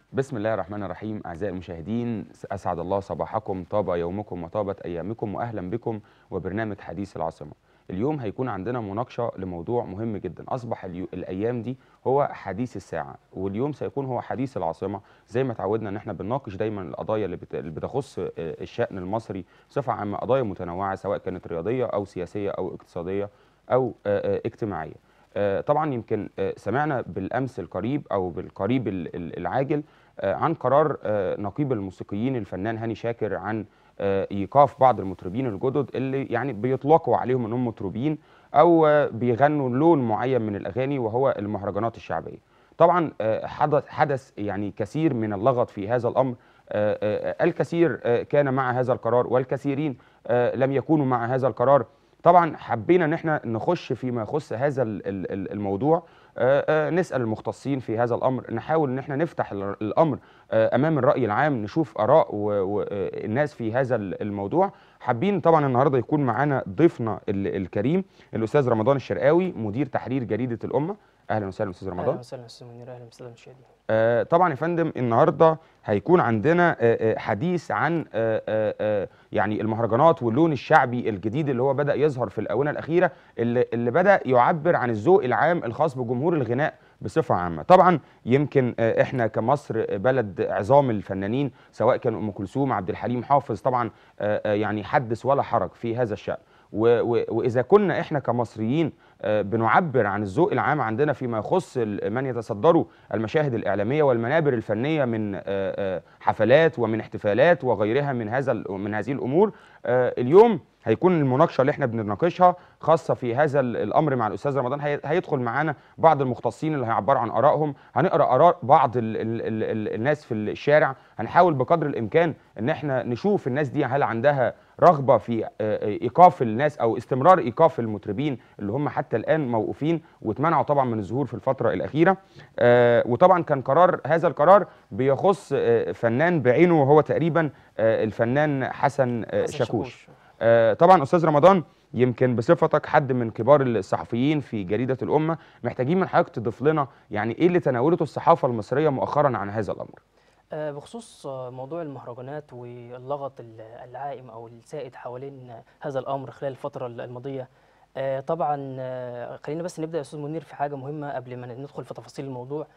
بسم الله الرحمن الرحيم أعزائي المشاهدين أسعد الله صباحكم طاب يومكم وطابت أيامكم وأهلا بكم وبرنامج حديث العاصمة اليوم هيكون عندنا مناقشة لموضوع مهم جدا أصبح اليو... الأيام دي هو حديث الساعة واليوم سيكون هو حديث العاصمة زي ما تعودنا إن احنا بنناقش دايما القضايا اللي, بت... اللي بتخص آه، الشأن المصري بصفة عامة قضايا متنوعة سواء كانت رياضية أو سياسية أو اقتصادية أو آه، آه، اجتماعية آه، طبعا يمكن آه، سمعنا بالامس القريب او بالقريب ال- ال- العاجل آه، عن قرار آه، نقيب الموسيقيين الفنان هاني شاكر عن آه، ايقاف بعض المطربين الجدد اللي يعني بيطلقوا عليهم انهم مطربين او آه، بيغنوا لون معين من الاغاني وهو المهرجانات الشعبيه. طبعا آه، حدث حدث يعني كثير من اللغط في هذا الامر آه، آه، الكثير آه، كان مع هذا القرار والكثيرين آه، لم يكونوا مع هذا القرار طبعا حبينا ان احنا نخش فيما يخص هذا ال- ال- ال- الموضوع آه، آه، نسال المختصين في هذا الامر نحاول ان احنا نفتح ال- الامر آه، امام الراي العام نشوف اراء والناس في هذا ال- الموضوع حابين طبعا النهارده يكون معانا ضيفنا ال- الكريم الاستاذ رمضان الشرقاوي مدير تحرير جريده الامه اهلا وسهلا استاذ رمضان اهلا وسهلا استاذ منير اهلا وسهلا مشاهدينا آه، طبعا يا فندم النهارده هيكون عندنا آه، آه، حديث عن آه، آه، آه، يعني المهرجانات واللون الشعبي الجديد اللي هو بدا يظهر في الاونه الاخيره اللي, اللي بدا يعبر عن الذوق العام الخاص بجمهور الغناء بصفه عامه طبعا يمكن آه، احنا كمصر بلد عظام الفنانين سواء كان ام كلثوم عبد الحليم حافظ طبعا آه، آه، يعني حدث ولا حرج في هذا الشان و- و- واذا كنا احنا كمصريين آه، بنعبر عن الذوق العام عندنا فيما يخص ال- من يتصدروا المشاهد الإعلامية والمنابر الفنية من آه، آه، حفلات ومن احتفالات وغيرها من هذا ال- من هذه الأمور آه، اليوم هيكون المناقشه اللي احنا بنناقشها خاصه في هذا ال- الامر مع الاستاذ رمضان هي- هيدخل معانا بعض المختصين اللي هيعبروا عن ارائهم هنقرا اراء بعض ال ال ال ال الناس في الشارع هنحاول بقدر الامكان ان احنا نشوف الناس دي هل عندها رغبه في آه، آه، ايقاف الناس او استمرار ايقاف المطربين اللي هم حتى الان موقوفين واتمنعوا طبعا من الظهور في الفتره الاخيره آه، وطبعا كان قرار هذا القرار بيخص آه، فنان بعينه وهو تقريبا آه، الفنان حسن آه، حسن شاكوش آه، طبعا استاذ رمضان يمكن بصفتك حد من كبار الصحفيين في جريده الامه محتاجين من حضرتك تضيف لنا يعني ايه اللي تناولته الصحافه المصريه مؤخرا عن هذا الامر آه، بخصوص آه، موضوع المهرجانات واللغط ال- العائم او السائد حوالين آه، هذا الامر خلال الفتره ال- الماضيه آه، طبعا آه، خلينا بس نبدا يا استاذ منير في حاجه مهمه قبل ما ندخل في تفاصيل الموضوع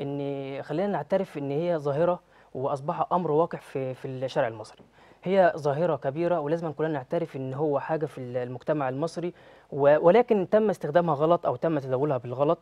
ان خلينا نعترف ان هي ظاهره واصبح امر واقع في في الشارع المصري هي ظاهرة كبيرة ولازم كلنا نعترف ان هو حاجة في المجتمع المصري و- ولكن تم استخدامها غلط او تم تداولها بالغلط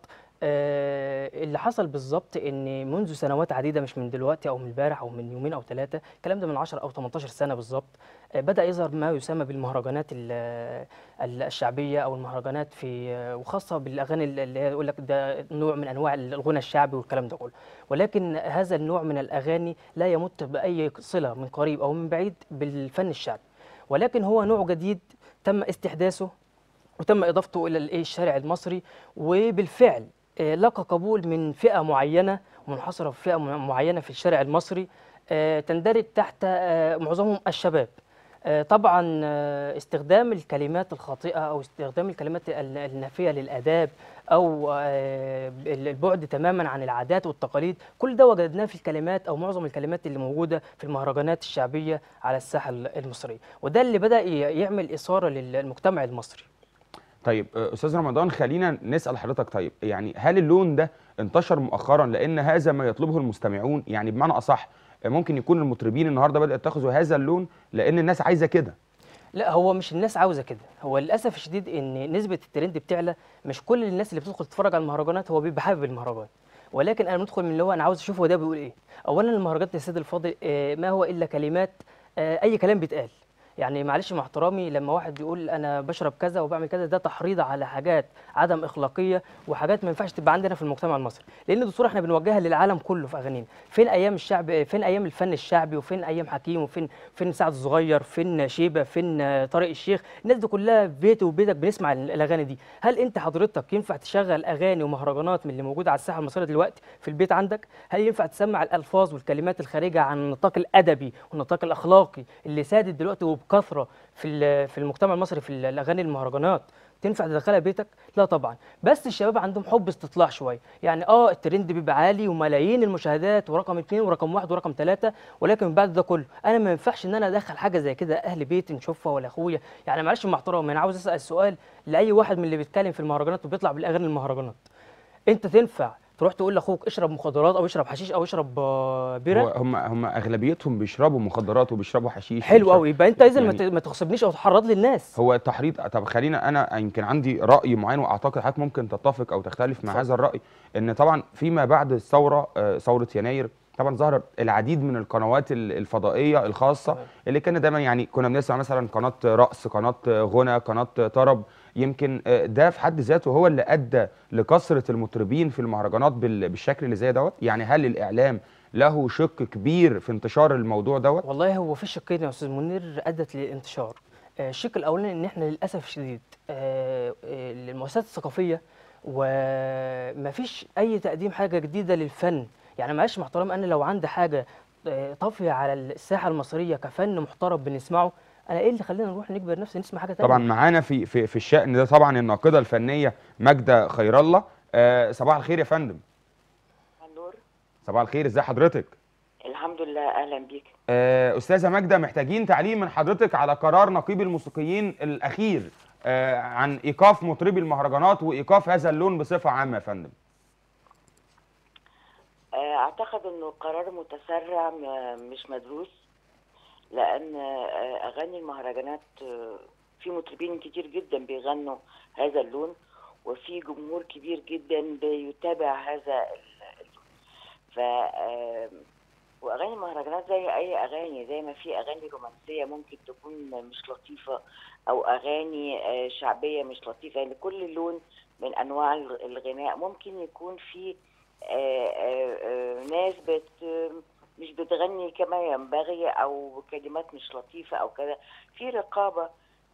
آه، اللي حصل بالظبط ان منذ سنوات عديده مش من دلوقتي او من امبارح او من يومين او ثلاثه الكلام ده من 10 او 18 سنه بالظبط آه، بدا يظهر ما يسمى بالمهرجانات ال- ال- الشعبيه او المهرجانات في آه، وخاصه بالاغاني اللي هي يقول لك ده نوع من انواع الغنى الشعبي والكلام ده كله ولكن هذا النوع من الاغاني لا يمت باي صله من قريب او من بعيد بالفن الشعبي ولكن هو نوع جديد تم استحداثه وتم اضافته الى الإيه الشارع المصري وبالفعل آه، لقى قبول من فئه معينه ومنحصره في فئه مع- معينه في الشارع المصري آه، تندرج تحت آه، معظمهم الشباب آه، طبعا آه، استخدام الكلمات الخاطئه او استخدام الكلمات ال- النافيه للاداب او آه، البعد تماما عن العادات والتقاليد كل ده وجدناه في الكلمات او معظم الكلمات اللي موجوده في المهرجانات الشعبيه على الساحه المصريه وده اللي بدا ي- يعمل اثاره للمجتمع المصري طيب آه، استاذ رمضان خلينا نسال حضرتك طيب يعني هل اللون ده انتشر مؤخرا لان هذا ما يطلبه المستمعون يعني بمعنى اصح آه، ممكن يكون المطربين النهارده بدات تاخذوا هذا اللون لان الناس عايزه كده لا هو مش الناس عاوزه كده هو للاسف الشديد ان نسبه الترند بتعلى مش كل الناس اللي بتدخل تتفرج على المهرجانات هو بيبقى حابب المهرجان ولكن انا بدخل من اللي هو انا عاوز اشوف هو ده بيقول ايه اولا المهرجانات يا سيدي الفاضل آه، ما هو الا كلمات آه، اي كلام بيتقال يعني معلش مع احترامي لما واحد يقول انا بشرب كذا وبعمل كذا ده تحريض على حاجات عدم اخلاقيه وحاجات ما ينفعش تبقى عندنا في المجتمع المصري لان دي صوره احنا بنوجهها للعالم كله في اغانينا فين ايام الشعب فين ايام الفن الشعبي وفين ايام حكيم وفين فين سعد الصغير فين شيبه فين آه، طارق الشيخ الناس دي كلها في بيتي وبيتك بنسمع ال- الاغاني دي هل انت حضرتك ينفع تشغل اغاني ومهرجانات من اللي موجوده على الساحه المصريه دلوقتي في البيت عندك هل ينفع تسمع الالفاظ والكلمات الخارجه عن النطاق الادبي والنطاق الاخلاقي اللي سادد دلوقتي وبكثره في ال- في المجتمع المصري في ال- الاغاني المهرجانات تنفع تدخلها بيتك لا طبعا بس الشباب عندهم حب استطلاع شويه يعني اه الترند بيبقى عالي وملايين المشاهدات ورقم اثنين ورقم واحد ورقم ثلاثه ولكن من بعد ده كله انا ما ينفعش ان انا ادخل حاجه زي كده اهل بيتي نشوفها ولا اخويا يعني معلش مع احترامي انا عاوز اسال سؤال لاي واحد من اللي بيتكلم في المهرجانات وبيطلع بالاغاني المهرجانات انت تنفع تروح تقول لاخوك اشرب مخدرات او اشرب حشيش او اشرب آه، هو بيره هم هم اغلبيتهم بيشربوا مخدرات وبيشربوا حشيش حلو وبيشربوا- قوي يبقى انت اذا ما يعني- ت- ما تغصبنيش او تحرض لي الناس هو تحريض طب خلينا انا يمكن عندي راي معين واعتقد حضرتك ممكن تتفق او تختلف مع اتفضل. هذا الراي ان طبعا فيما بعد الثوره آه، ثوره يناير طبعا ظهر العديد من القنوات ال- الفضائيه الخاصه تمام. اللي كان دايما يعني كنا بنسمع مثلا قناه رقص قناه غنى قناه طرب يمكن آه، ده في حد ذاته هو اللي ادى لكثره المطربين في المهرجانات بال- بالشكل اللي زي دوت يعني هل الاعلام له شق كبير في انتشار الموضوع دوت والله هو في شقين يا استاذ منير ادت للانتشار آه، الشق الاولاني ان احنا للاسف الشديد آه، آه، المؤسسات الثقافيه ومفيش اي تقديم حاجه جديده للفن يعني معلش مع احترامي انا لو عندي حاجه آه، طافيه على الساحه المصريه كفن محترم بنسمعه انا ايه اللي خلينا نروح نجبر نفسنا نسمع حاجه تانية طبعا معانا في في في الشأن ده طبعا الناقده الفنيه ماجده خير الله آه صباح الخير يا فندم النور صباح الخير ازي حضرتك الحمد لله اهلا بيك آه استاذه ماجده محتاجين تعليق من حضرتك على قرار نقيب الموسيقيين الاخير آه عن ايقاف مطربي المهرجانات وايقاف هذا اللون بصفه عامه يا فندم آه، اعتقد انه قرار متسرع م- مش مدروس لان آه، اغاني المهرجانات آه، في مطربين كتير جدا بيغنوا هذا اللون وفي جمهور كبير جدا بيتابع هذا ال- اللون ف آه، واغاني المهرجانات زي اي اغاني زي ما في اغاني رومانسيه ممكن تكون مش لطيفه او اغاني آه، شعبيه مش لطيفه يعني كل لون من انواع الغ- الغناء ممكن يكون فيه آه، آه، آه، ناس بت مش بتغني كما ينبغي او كلمات مش لطيفه او كذا في رقابه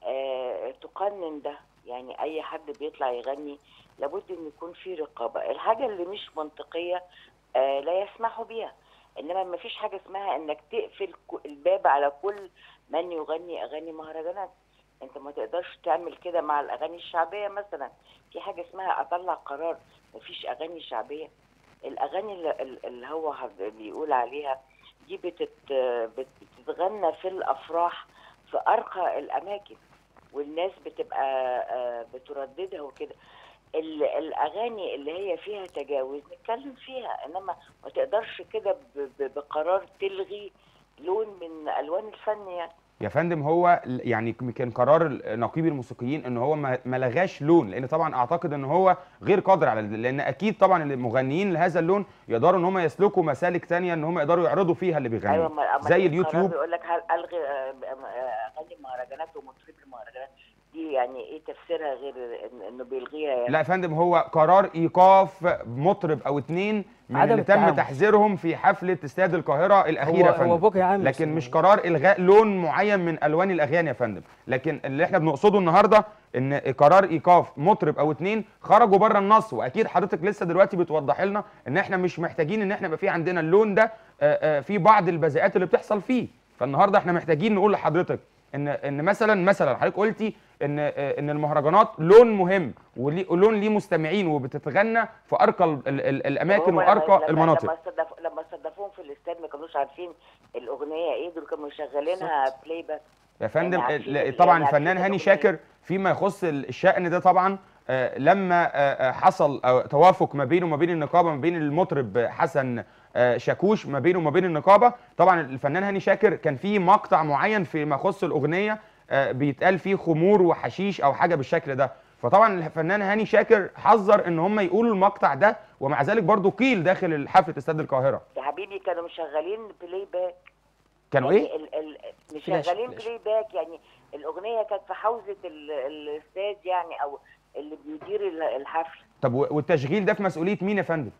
آه، تقنن ده يعني اي حد بيطلع يغني لابد ان يكون في رقابه الحاجه اللي مش منطقيه آه، لا يسمحوا بيها انما ما فيش حاجه اسمها انك تقفل ك- الباب على كل من يغني اغاني مهرجانات انت ما تقدرش تعمل كده مع الاغاني الشعبيه مثلا في حاجه اسمها اطلع قرار ما فيش اغاني شعبيه الاغاني اللي, اللي هو هب- بيقول عليها دي بتت بت- بتتغنى في الافراح في ارقى الاماكن والناس بتبقى آه، بترددها وكده ال- الاغاني اللي هي فيها تجاوز نتكلم فيها انما ما تقدرش كده ب- ب- بقرار تلغي لون من الوان الفن يعني يا فندم هو ل- يعني كان قرار ال- نقيب الموسيقيين ان هو ما ما لغاش لون لان طبعا اعتقد ان هو غير قادر على ده لان اكيد طبعا المغنيين لهذا اللون يقدروا ان هم يسلكوا مسالك تانية ان هم يقدروا يعرضوا فيها اللي بيغنوا ايوه ما- أما زي القرار اليوتيوب بيقول لك هل الغي آه، آه، اغاني المهرجانات ومطرب المهرجانات دي يعني ايه تفسيرها غير إن- انه بيلغيها يعني لا يا فندم هو قرار ايقاف مطرب او اتنين من عدم اللي تم التعامل. تحذيرهم في حفله استاد القاهره الاخيره يا هو فندم هو بوجه عام يا لكن أستاذ مش منير. قرار الغاء لون معين من الوان الاغاني يا فندم لكن اللي احنا بنقصده النهارده ان قرار ايقاف مطرب او اتنين خرجوا بره النص واكيد حضرتك لسه دلوقتي بتوضح لنا ان احنا مش محتاجين ان احنا يبقى في عندنا اللون ده آه، آه، في بعض البذاءات اللي بتحصل فيه فالنهارده احنا محتاجين نقول لحضرتك ان ان مثلا مثلا حضرتك قلتي ان آه، ان المهرجانات لون مهم وليه لون ليه مستمعين وبتتغنى في ارقى ال- ال- ال- الاماكن وهم لما- وارقى لما- المناطق لما استضاف لما استضافوهم في الاستاد ما كانوش عارفين الاغنيه ايه دول كانوا مشغلينها بلاي باك يا فندم يعني عارفين ال- ال- طبعا يعني الفنان عارفين هاني الأغنية. شاكر فيما يخص ال- الشأن ده طبعا آه، لما آه، آه، حصل آه، توافق ما بينه وما بين النقابه ما بين المطرب حسن آه، شاكوش ما بينه وما بين النقابه طبعا الفنان هاني شاكر كان في مقطع معين فيما يخص الاغنيه آه، بيتقال فيه خمور وحشيش او حاجه بالشكل ده فطبعا الفنان هاني شاكر حذر ان هم يقولوا المقطع ده ومع ذلك برضه قيل داخل حفله استاد القاهره يا حبيبي كانوا مشغلين بلاي باك كانوا يعني ايه ال ال فلاش- مشغلين فلاش. بلاي باك يعني الاغنيه كانت في حوزه ال- الاستاد يعني او اللي بيدير ال- الحفل طب و- والتشغيل ده في مسؤوليه مين يا فندم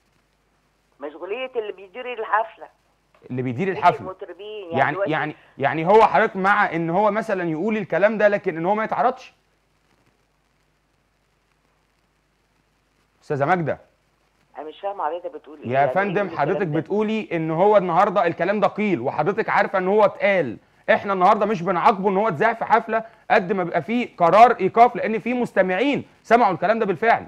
مشغوليه اللي بيدير الحفله اللي بيدير مش الحفله المطربين يعني دلوقتي يعني يعني هو حضرتك مع ان هو مثلا يقول الكلام ده لكن ان هو ما يتعرضش استاذه ماجده انا مش فاهمه حضرتك بتقول ايه يا يعني إيه فندم الكلام حضرتك ده؟ بتقولي ان هو النهارده الكلام ده قيل وحضرتك عارفه ان هو اتقال احنا النهارده مش بنعاقبه ان هو اتذاع في حفله قد ما بيبقى في قرار ايقاف لان في مستمعين سمعوا الكلام ده بالفعل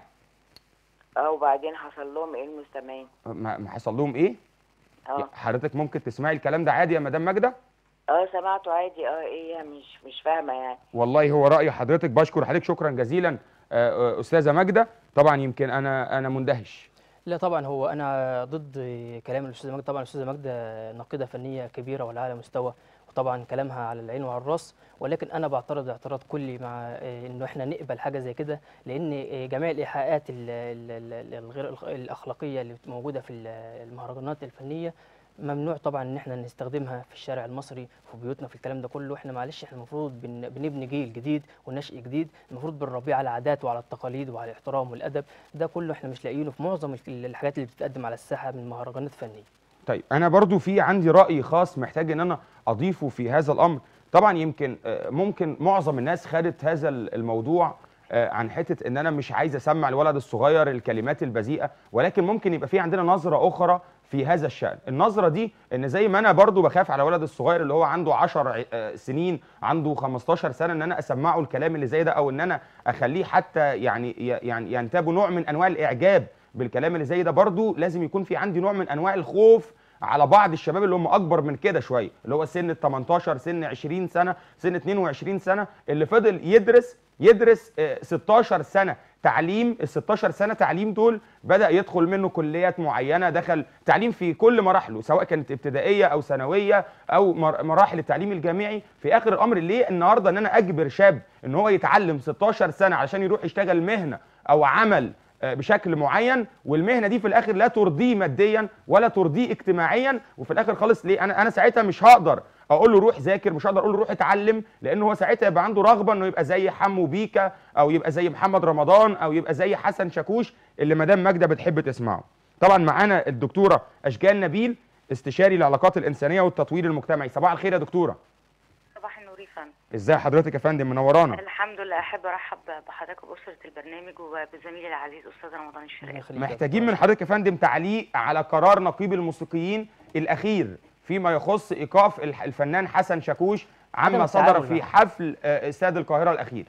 اه وبعدين حصل لهم ايه المستمعين ما ما حصل لهم ايه اه حضرتك ممكن تسمعي الكلام ده عادي يا مدام ماجده اه سمعته عادي اه ايه يعني مش مش فاهمه يعني والله هو راي حضرتك بشكر حضرتك شكرا جزيلا آه، آه، استاذه ماجده طبعا يمكن انا انا مندهش لا طبعا هو انا ضد كلام الاستاذه ماجده طبعا الاستاذه ماجده ناقده فنيه كبيره وعلى اعلى مستوى وطبعا كلامها على العين وعلى الراس ولكن انا بعترض اعتراض كلي مع آه، انه احنا نقبل حاجه زي كده لان آه، جميع الايحاءات ال- ال- ال- الغير الأخ- الاخلاقيه اللي موجوده في ال- المهرجانات الفنيه ممنوع طبعا ان احنا نستخدمها في الشارع المصري في بيوتنا في الكلام ده كله احنا معلش احنا المفروض بن- بنبني جيل جديد ونشء جديد المفروض بنربيه على العادات وعلى التقاليد وعلى الاحترام والادب ده كله احنا مش لاقيينه في معظم ال- الحاجات اللي بتتقدم على الساحه من مهرجانات فنيه طيب انا برضو في عندي راي خاص محتاج ان انا اضيفه في هذا الامر طبعا يمكن آه، ممكن معظم الناس خدت هذا الموضوع آه، عن حته ان انا مش عايز اسمع الولد الصغير الكلمات البذيئه ولكن ممكن يبقى في عندنا نظره اخرى في هذا الشان النظره دي ان زي ما انا برضو بخاف على ولد الصغير اللي هو عنده 10 آه، سنين عنده 15 سنه ان انا اسمعه الكلام اللي زي ده او ان انا اخليه حتى يعني يعني ينتابه نوع من انواع الاعجاب بالكلام اللي زي ده برضو لازم يكون في عندي نوع من انواع الخوف على بعض الشباب اللي هم اكبر من كده شويه اللي هو سن ال 18 سن 20 سنه سن 22 سنه اللي فضل يدرس يدرس آه، 16 سنه تعليم ال 16 سنه تعليم دول بدا يدخل منه كليات معينه دخل تعليم في كل مراحله سواء كانت ابتدائيه او ثانويه او مر- مراحل التعليم الجامعي في اخر الامر ليه النهارده ان انا اجبر شاب ان هو يتعلم 16 سنه علشان يروح يشتغل مهنه او عمل آه، بشكل معين والمهنه دي في الاخر لا ترضيه ماديا ولا ترضيه اجتماعيا وفي الاخر خالص ليه انا انا ساعتها مش هقدر اقول له روح ذاكر مش هقدر اقول له روح اتعلم لان هو ساعتها يبقى عنده رغبه انه يبقى زي حمو بيكا او يبقى زي محمد رمضان او يبقى زي حسن شاكوش اللي مدام ماجده بتحب تسمعه طبعا معانا الدكتوره اشجان نبيل استشاري العلاقات الانسانيه والتطوير المجتمعي صباح الخير يا دكتوره صباح النور يا فندم ازاي حضرتك يا فندم منورانا الحمد لله احب ارحب بحضرتك وباسره البرنامج وبزميلي العزيز استاذ رمضان ربنا الشرقاوي يخليك يا محتاجين دكتور. من حضرتك يا فندم تعليق على قرار نقيب الموسيقيين الاخير فيما يخص ايقاف الح- الفنان حسن شاكوش عدم عما صدر التعامل في معه. حفل آه، استاد القاهره الاخير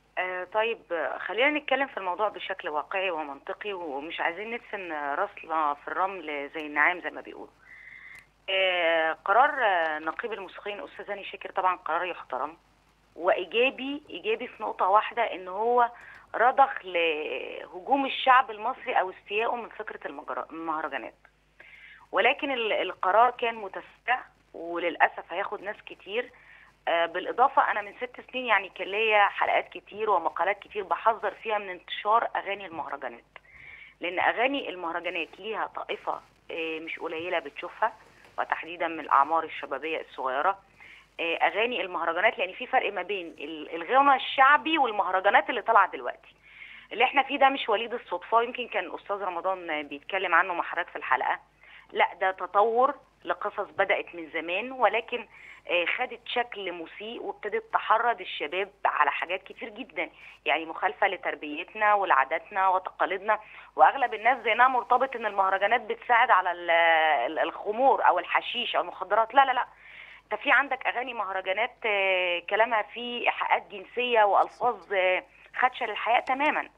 آه طيب آه، خلينا نتكلم في الموضوع بشكل واقعي ومنطقي ومش عايزين ندفن راسنا في الرمل زي النعام زي ما بيقولوا آه قرار آه، نقيب الموسيقيين استاذ هاني شاكر طبعا قرار يحترم وايجابي ايجابي في نقطه واحده ان هو رضخ لهجوم الشعب المصري او استيائه من فكره المجر- المهرجانات ولكن ال- القرار كان متسع وللاسف هياخد ناس كتير آه، بالاضافه انا من ست سنين يعني كان ليا حلقات كتير ومقالات كتير بحذر فيها من انتشار اغاني المهرجانات لان اغاني المهرجانات ليها طائفه آه، مش قليله بتشوفها وتحديدا من الاعمار الشبابيه الصغيره آه، اغاني المهرجانات لان في فرق ما بين ال- الغنى الشعبي والمهرجانات اللي طالعه دلوقتي اللي احنا فيه ده مش وليد الصدفه يمكن كان استاذ رمضان بيتكلم عنه مع حضرتك في الحلقه لا ده تطور لقصص بدات من زمان ولكن آه، خدت شكل مسيء وابتدت تحرض الشباب على حاجات كتير جدا يعني مخالفه لتربيتنا ولعاداتنا وتقاليدنا واغلب الناس ذهنها مرتبط ان المهرجانات بتساعد على ال- ال- الخمور او الحشيش او المخدرات لا لا لا انت في عندك اغاني مهرجانات آه، كلامها فيه ايحاءات جنسيه والفاظ آه، خدشه للحياه تماما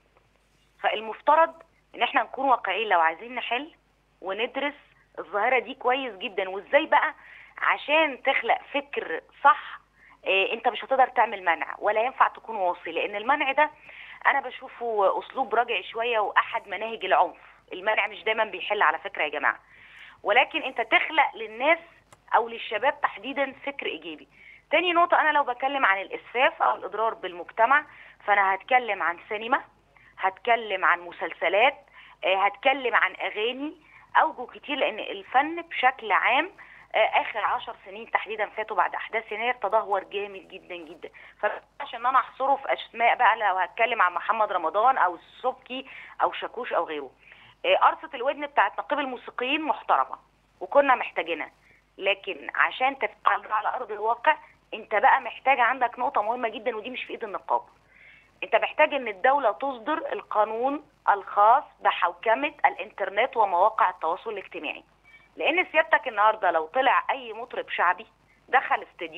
فالمفترض ان احنا نكون واقعيين لو عايزين نحل وندرس الظاهره دي كويس جدا وازاي بقى عشان تخلق فكر صح آه، انت مش هتقدر تعمل منع ولا ينفع تكون واصي لان المنع ده انا بشوفه اسلوب راجع شويه واحد مناهج العنف المنع مش دايما بيحل على فكره يا جماعه ولكن انت تخلق للناس او للشباب تحديدا فكر ايجابي تاني نقطة أنا لو بتكلم عن الإسفاف أو الإضرار بالمجتمع فأنا هتكلم عن سينما هتكلم عن مسلسلات آه، هتكلم عن أغاني أوجه كتير لأن الفن بشكل عام آه، آخر عشر سنين تحديدا فاتوا بعد أحداث يناير تدهور جامد جدا جدا فمش إن أنا أحصره في أسماء بقى لو هتكلم عن محمد رمضان أو السبكي أو شاكوش أو غيره آه، قرصة الودن بتاعت نقيب الموسيقيين محترمة وكنا محتاجينها لكن عشان تفعل ده على ارض الواقع انت بقى محتاج عندك نقطه مهمه جدا ودي مش في ايد النقابه انت محتاج ان الدوله تصدر القانون الخاص بحوكمه الانترنت ومواقع التواصل الاجتماعي لان سيادتك النهارده لو طلع اي مطرب شعبي دخل استوديو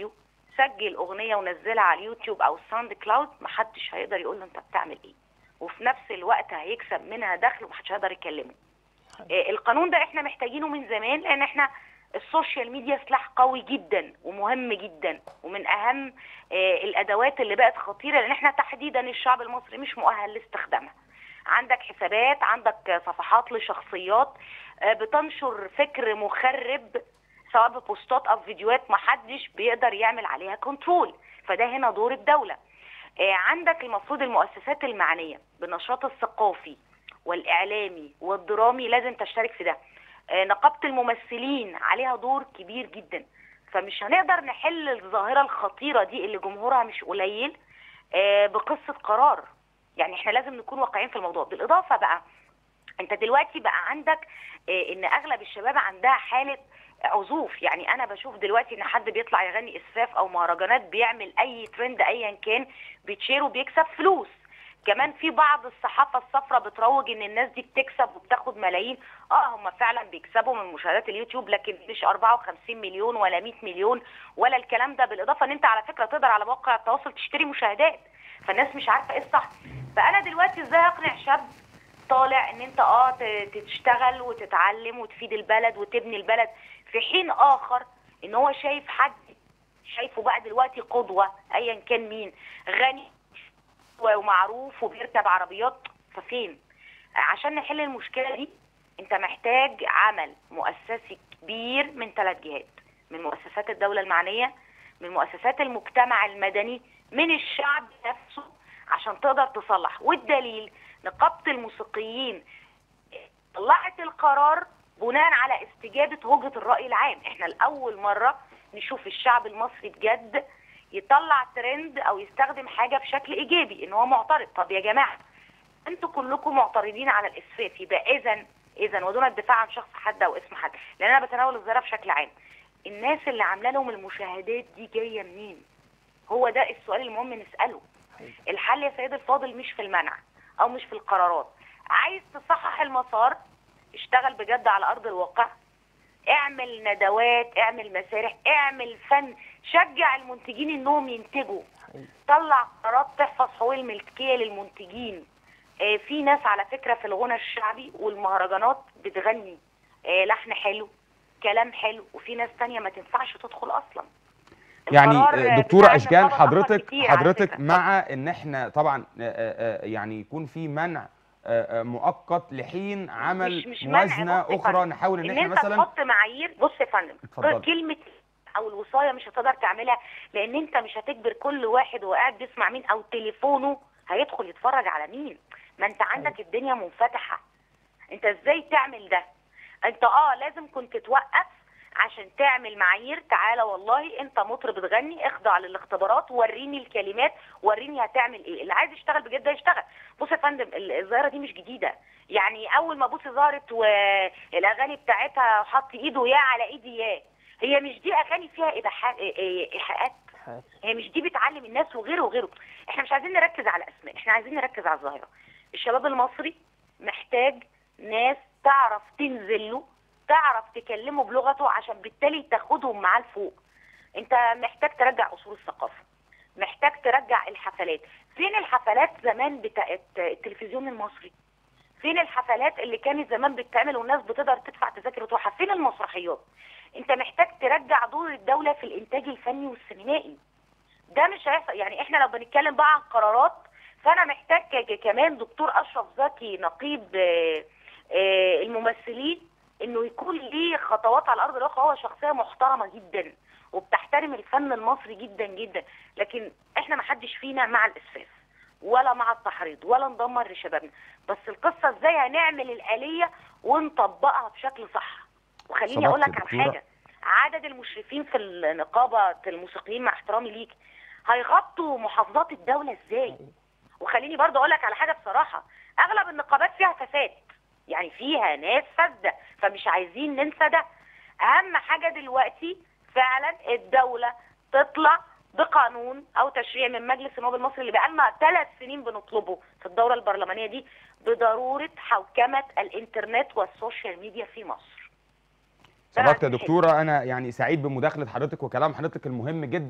سجل اغنيه ونزلها على اليوتيوب او الساوند كلاود محدش هيقدر يقول له انت بتعمل ايه وفي نفس الوقت هيكسب منها دخل ومحدش هيقدر يكلمه آه، القانون ده احنا محتاجينه من زمان لان احنا السوشيال ميديا سلاح قوي جدا ومهم جدا ومن اهم آه، الادوات اللي بقت خطيره لان احنا تحديدا الشعب المصري مش مؤهل لاستخدامها عندك حسابات عندك صفحات لشخصيات آه، بتنشر فكر مخرب سواء ببوستات او فيديوهات محدش بيقدر يعمل عليها كنترول فده هنا دور الدوله آه، عندك المفروض المؤسسات المعنيه بالنشاط الثقافي والاعلامي والدرامي لازم تشترك في ده آه، نقابه الممثلين عليها دور كبير جدا فمش هنقدر نحل الظاهره الخطيره دي اللي جمهورها مش قليل آه، بقصه قرار يعني احنا لازم نكون واقعيين في الموضوع بالاضافه بقى انت دلوقتي بقى عندك آه، ان اغلب الشباب عندها حاله عزوف يعني انا بشوف دلوقتي ان حد بيطلع يغني اسفاف او مهرجانات بيعمل اي ترند ايا كان بيتشير وبيكسب فلوس كمان في بعض الصحافه الصفراء بتروج ان الناس دي بتكسب وبتاخد ملايين اه هم فعلا بيكسبوا من مشاهدات اليوتيوب لكن مش 54 مليون ولا 100 مليون ولا الكلام ده بالاضافه ان انت على فكره تقدر على مواقع التواصل تشتري مشاهدات فالناس مش عارفه ايه الصح فانا دلوقتي ازاي اقنع شاب طالع ان انت اه ت- تشتغل وتتعلم وتفيد البلد وتبني البلد في حين اخر ان هو شايف حد شايفه بقى دلوقتي قدوه ايا كان مين غني ومعروف وبيركب عربيات ففين عشان نحل المشكله دي انت محتاج عمل مؤسسي كبير من ثلاث جهات من مؤسسات الدوله المعنيه من مؤسسات المجتمع المدني من الشعب نفسه عشان تقدر تصلح والدليل نقابه الموسيقيين طلعت القرار بناء على استجابه هوجه الراي العام احنا لاول مره نشوف الشعب المصري بجد يطلع ترند او يستخدم حاجه بشكل ايجابي ان هو معترض طب يا جماعه انتوا كلكم معترضين على الاسفاف يبقى اذا اذا ودون الدفاع عن شخص حد او اسم حد لان انا بتناول الظاهره بشكل عام الناس اللي عامله لهم المشاهدات دي جايه منين هو ده السؤال المهم نساله الحل يا سيد الفاضل مش في المنع او مش في القرارات عايز تصحح المسار اشتغل بجد على ارض الواقع اعمل ندوات اعمل مسارح اعمل فن شجع المنتجين انهم ينتجوا طلع قرارات تحفظ حقوق الملكيه للمنتجين آه، في ناس على فكره في الغنى الشعبي والمهرجانات بتغني آه، لحن حلو كلام حلو وفي ناس تانية ما تنفعش تدخل اصلا يعني القرار، آه، آه، دكتوره بتاع اشجان النقابة اتأخر حضرتك كتير على حضرتك فكرة. مع ان احنا طبعا آه، آه، يعني يكون في منع آه، آه، مؤقت لحين عمل مش مش منع، موازنه بص يا اخرى فندم. نحاول ان ان احنا انت مثلا تحط معايير بص يا فندم اتفضلي. كلمه او الوصايه مش هتقدر تعملها لان انت مش هتجبر كل واحد وهو قاعد بيسمع مين او تليفونه هيدخل يتفرج على مين ما انت عندك الدنيا منفتحه انت ازاي تعمل ده انت اه لازم كنت توقف عشان تعمل معايير تعالى والله انت مطرب بتغني اخضع للاختبارات وريني الكلمات وريني هتعمل ايه اللي عايز يشتغل بجد هيشتغل بص يا فندم ال- الظاهره دي مش جديده يعني اول ما بوسي ظهرت والاغاني بتاعتها حط ايده يا على ايدي يا هي مش دي اغاني فيها إباحات- إيه- إيه- ايحاءات هي مش دي بتعلم الناس وغيره وغيره احنا مش عايزين نركز على اسماء احنا عايزين نركز على الظاهره الشباب المصري محتاج ناس تعرف تنزل له تعرف تكلمه بلغته عشان بالتالي تاخدهم معاه لفوق انت محتاج ترجع اصول الثقافه محتاج ترجع الحفلات فين الحفلات زمان بتاعت التلفزيون المصري فين الحفلات اللي كانت زمان بتتعمل والناس بتقدر تدفع تذاكر وتروحها فين المسرحيات انت محتاج ترجع دور الدوله في الانتاج الفني والسينمائي ده مش هيحصل يعني احنا لو بنتكلم بقى عن قرارات فانا محتاج ك- كمان دكتور اشرف زكي نقيب آه، آه، الممثلين انه يكون ليه خطوات على ارض الواقع هو شخصيه محترمه جدا وبتحترم الفن المصري جدا جدا لكن احنا ما حدش فينا مع الاسفاف ولا مع التحريض ولا ندمر لشبابنا بس القصه ازاي هنعمل الاليه ونطبقها بشكل صح وخليني صدقت اقول لك يا على دكتورة. حاجه عدد المشرفين في النقابه الموسيقيين مع احترامي ليك هيغطوا محافظات الدوله ازاي وخليني برضه اقول لك على حاجه بصراحه اغلب النقابات فيها فساد يعني فيها ناس فاسده فمش عايزين ننسى ده اهم حاجه دلوقتي فعلا الدوله تطلع بقانون او تشريع من مجلس النواب المصري اللي بقالنا ثلاث سنين بنطلبه في الدوره البرلمانيه دي بضروره حوكمه الانترنت والسوشيال ميديا في مصر ده صدقت يا عندي دكتوره انا يعني سعيد بمداخله حضرتك وكلام حضرتك المهم جدا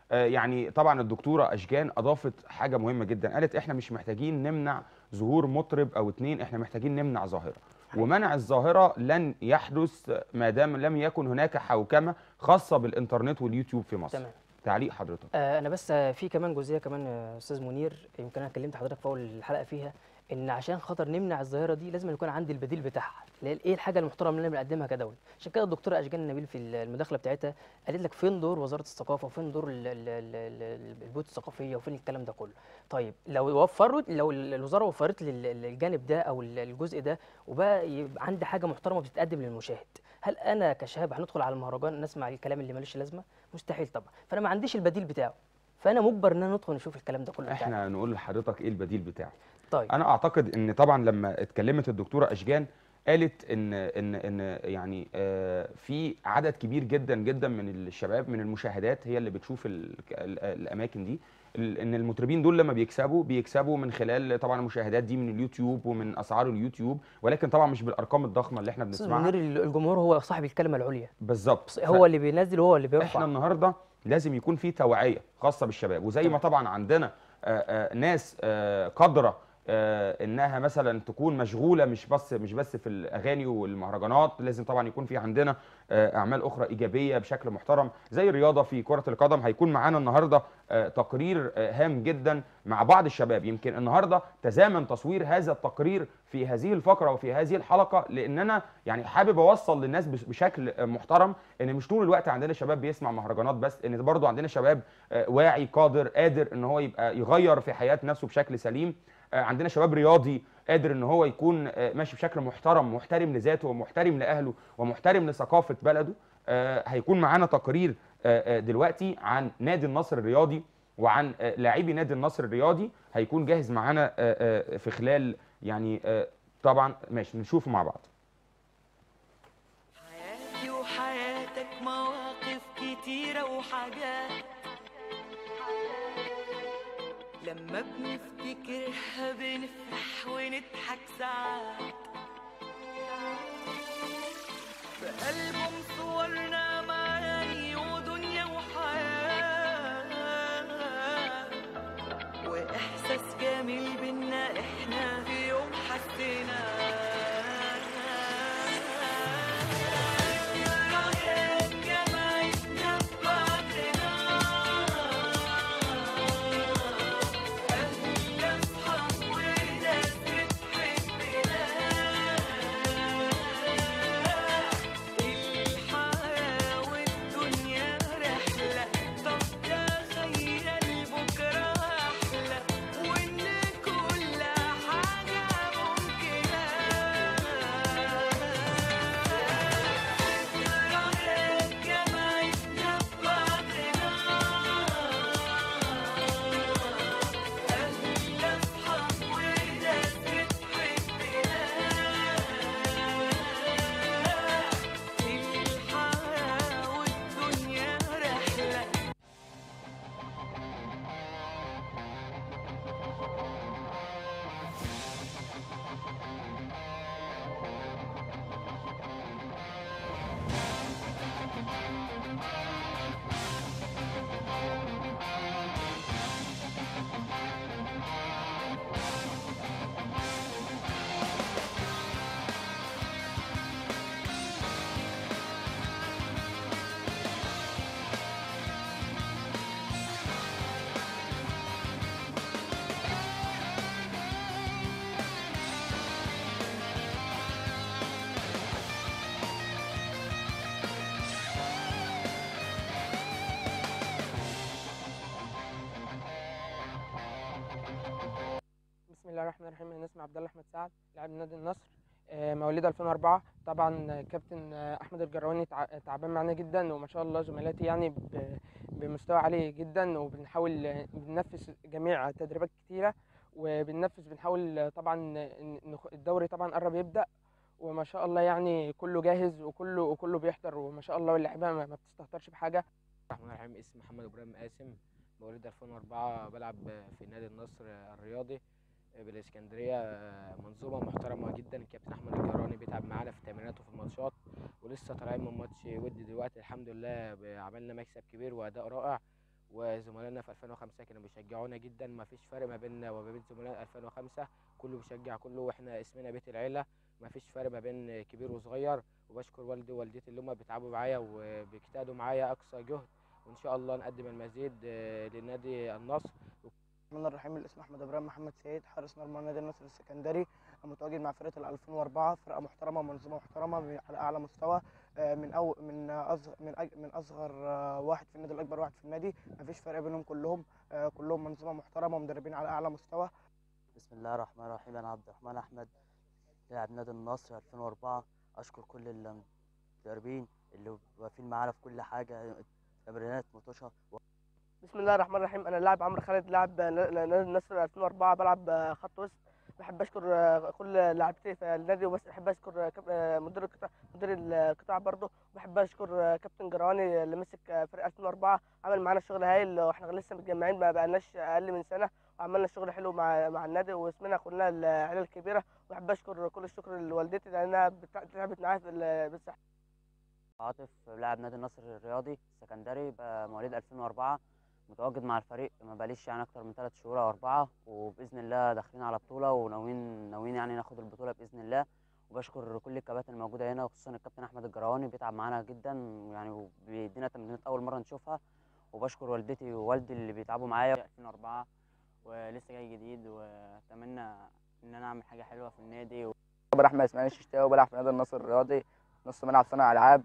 آه، يعني طبعا الدكتوره اشجان اضافت حاجه مهمه جدا قالت احنا مش محتاجين نمنع ظهور مطرب او اتنين احنا محتاجين نمنع ظاهره ومنع الظاهره لن يحدث ما دام لم يكن هناك حوكمه خاصه بالانترنت واليوتيوب في مصر تمام تعليق حضرتك آه، انا بس آه، في كمان جزئيه كمان آه، استاذ منير يمكن انا كلمت حضرتك في اول الحلقه فيها ان عشان خاطر نمنع الظاهره دي لازم يكون عندي البديل بتاعها اللي هي ايه الحاجه المحترمه اللي انا بنقدمها كدوله عشان كده الدكتوره اشجان نبيل في المداخله بتاعتها قالت لك فين دور وزاره الثقافه وفين دور ال- ال- ال- ال- البيوت الثقافيه وفين الكلام ده كله طيب لو وفرت لو ال- الوزاره وفرت لي ال- ال- الجانب ده او ال- الجزء ده وبقى يبقى عندي حاجه محترمه بتتقدم للمشاهد هل انا كشاب هندخل على المهرجان نسمع الكلام اللي ملوش لازمه مستحيل طبعا فانا ما عنديش البديل بتاعه فانا مجبر ان انا ندخل نشوف الكلام ده كله بتاعي. احنا نقول لحضرتك ايه البديل بتاعه طيب انا اعتقد ان طبعا لما اتكلمت الدكتوره اشجان قالت ان ان ان يعني آه، في عدد كبير جدا جدا من الشباب من المشاهدات هي اللي بتشوف ال ال الاماكن دي ال- ان المطربين دول لما بيكسبوا بيكسبوا من خلال طبعا المشاهدات دي من اليوتيوب ومن اسعار اليوتيوب ولكن طبعا مش بالارقام الضخمه اللي احنا استاذ بنسمعها منير الجمهور هو صاحب الكلمه العليا بالظبط هو اللي بينزل وهو اللي بيرفع احنا النهارده لازم يكون في توعيه خاصه بالشباب وزي ما تمام. طبعا عندنا آه، آه، ناس آه، قادره آه، انها مثلا تكون مشغوله مش بس مش بس في الاغاني والمهرجانات لازم طبعا يكون في عندنا آه، اعمال اخرى ايجابيه بشكل محترم زي الرياضه في كره القدم هيكون معانا النهارده آه، تقرير آه، هام جدا مع بعض الشباب يمكن النهارده تزامن تصوير هذا التقرير في هذه الفقره وفي هذه الحلقه لان انا يعني حابب اوصل للناس بش- بشكل آه، محترم ان مش طول الوقت عندنا شباب بيسمع مهرجانات بس ان برضو عندنا شباب آه، واعي قادر قادر ان هو يبقى يغير في حياه نفسه بشكل سليم آه، عندنا شباب رياضي قادر ان هو يكون آه، ماشي بشكل محترم محترم لذاته ومحترم لاهله ومحترم لثقافه بلده آه، هيكون معانا تقرير آه، آه، دلوقتي عن نادي النصر الرياضي وعن آه، لاعبي نادي النصر الرياضي هيكون جاهز معانا آه، آه، في خلال يعني آه، طبعا ماشي نشوفه مع بعض حياتي وحياتك مواقف كتيرة وحاجات لما بنفتكرها بنفرح ونضحك ساعات في ألبوم صورنا معاني ودنيا وحياة وإحساس جميل بينا إحنا في يوم حسيناه ذكريات جمعتنا ببعضنا أهل أصحاب وناس بتحبنا الحياة والدنيا رحلة طب تخيل بكرة أحلى وإن كل حاجة ممكنة ذكريات جمعتنا ببعضنا أهل أصحاب وناس بتحبنا الحياة والدنيا رحلة بسم الله الرحمن الرحيم انا اسمي عبد الله احمد سعد لاعب نادي النصر آه، مواليد 2004 طبعا آه، كابتن آه، احمد الجرواني تع- تعبان معانا جدا وما شاء الله زملاتي يعني ب- بمستوى عالي جدا وبنحاول آه، بننفذ جميع تدريبات كتيره وبننفذ بنحاول آه، طبعا ن- نخ- الدوري طبعا قرب يبدا وما شاء الله يعني كله جاهز وكله وكله بيحضر وما شاء الله واللعيبه ما ما بتستهترش بحاجه الرحمن الرحيم اسمي محمد ابراهيم قاسم مواليد 2004 بلعب في نادي النصر الرياضي بالاسكندريه منظومه محترمه جدا الكابتن احمد الجراني بيتعب معانا في التمرينات وفي الماتشات ولسه طالعين من ماتش ودي دلوقتي الحمد لله عملنا مكسب كبير واداء رائع وزملائنا في 2005 كانوا بيشجعونا جدا ما فيش فرق ما بيننا وما بين زملاء 2005 كله بيشجع كله واحنا اسمنا بيت العيله ما فيش فرق ما بين كبير وصغير وبشكر والدي ووالدتي اللي هم بيتعبوا معايا وبيجتهدوا معايا اقصى جهد وان شاء الله نقدم المزيد آه، لنادي النصر الرحمن الرحيم الاسم احمد ابراهيم محمد سيد حارس مرمى نادي النصر السكندري متواجد مع فرقه ال 2004 فرقه محترمه منظومه محترمه ب- على اعلى مستوى آه، من أو من اصغر من أج- من اصغر آه، واحد في النادي الاكبر واحد في النادي مفيش فرق بينهم كلهم آه، كلهم منظومه محترمه ومدربين على اعلى مستوى بسم الله الرحمن الرحيم انا عبد الرحمن احمد لاعب نادي النصر 2004 اشكر كل المدربين اللي واقفين معانا في كل حاجه تمرينات مطوشه بسم الله الرحمن الرحيم انا اللاعب عمرو خالد لاعب نادي النصر 2004 بلعب خط وسط بحب اشكر كل لاعبتي في النادي وبس بحب اشكر كاب- مدير القطاع مدير القطاع برضه بحب اشكر كابتن جراني اللي مسك فرقه 2004 عمل معانا شغل هايل واحنا لسه متجمعين ما بقالناش اقل من سنه وعملنا شغل حلو مع مع النادي واسمنا كلنا العيله الكبيره وبحب اشكر كل الشكر لوالدتي لانها بتع- تعبت معايا في ال- بالصحه عاطف لاعب نادي النصر الرياضي السكندري بقى مواليد 2004 متواجد مع الفريق ما بقاليش يعني اكتر من ثلاث شهور او اربعه وباذن الله داخلين على بطوله وناويين ناويين يعني ناخد البطوله باذن الله وبشكر كل الكباتن الموجوده هنا وخصوصا الكابتن احمد الجرواني بيتعب معانا جدا يعني وبيدينا تمرينات اول مره نشوفها وبشكر والدتي ووالدي اللي بيتعبوا معايا 2004 ولسه جاي جديد واتمنى ان انا اعمل حاجه حلوه في النادي خبر احمد اسماعيل الششتاوي وبلعب في نادي النصر الرياضي نص ملعب صانع العاب